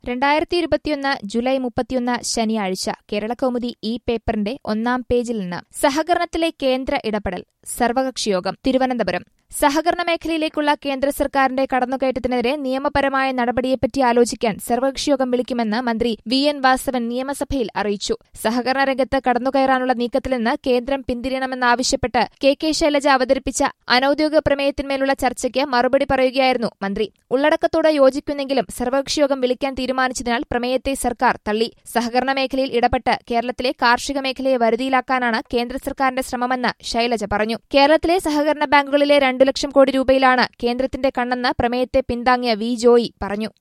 രണ്ടായിരത്തി ഇരുപത്തിയൊന്ന് ജൂലൈ മുപ്പത്തിയൊന്ന് ശനിയാഴ്ച കേരളകൗമുദി ഈ പേപ്പറിന്റെ ഒന്നാം പേജിൽ നിന്ന് സഹകരണത്തിലെ കേന്ദ്ര ഇടപെടൽ സർവകക്ഷിയോഗം തിരുവനന്തപുരം സഹകരണ മേഖലയിലേക്കുള്ള കേന്ദ്ര സർക്കാരിന്റെ കടന്നുകയറ്റത്തിനെതിരെ നിയമപരമായ നടപടിയെപ്പറ്റി ആലോചിക്കാൻ സർവകക്ഷിയോഗം വിളിക്കുമെന്ന് മന്ത്രി വി എൻ വാസവൻ നിയമസഭയിൽ അറിയിച്ചു സഹകരണ രംഗത്ത് കടന്നുകയറാനുള്ള നീക്കത്തിൽ നിന്ന് കേന്ദ്രം പിന്തിരിയണമെന്നാവശ്യപ്പെട്ട് കെ കെ ശൈലജ അവതരിപ്പിച്ച അനൌദ്യോഗിക പ്രമേയത്തിന്മേലുള്ള ചർച്ചയ്ക്ക് മറുപടി പറയുകയായിരുന്നു മന്ത്രി ഉള്ളടക്കത്തോട് യോജിക്കുന്നെങ്കിലും സർവകക്ഷിയോഗം വിളിക്കാൻ തീരുമാനിച്ചതിനാൽ പ്രമേയത്തെ സർക്കാർ തള്ളി സഹകരണ മേഖലയിൽ ഇടപെട്ട് കേരളത്തിലെ കാർഷിക മേഖലയെ വരുതിയിലാക്കാനാണ് കേന്ദ്ര സർക്കാരിന്റെ ശ്രമമെന്ന് ശൈലജ പറഞ്ഞു കേരളത്തിലെ സഹകരണ ബാങ്കുകളിലെ രണ്ടു ലക്ഷം കോടി രൂപയിലാണ് കേന്ദ്രത്തിന്റെ കണ്ണെന്ന് പ്രമേയത്തെ പിന്താങ്ങിയ വി ജോയി പറഞ്ഞു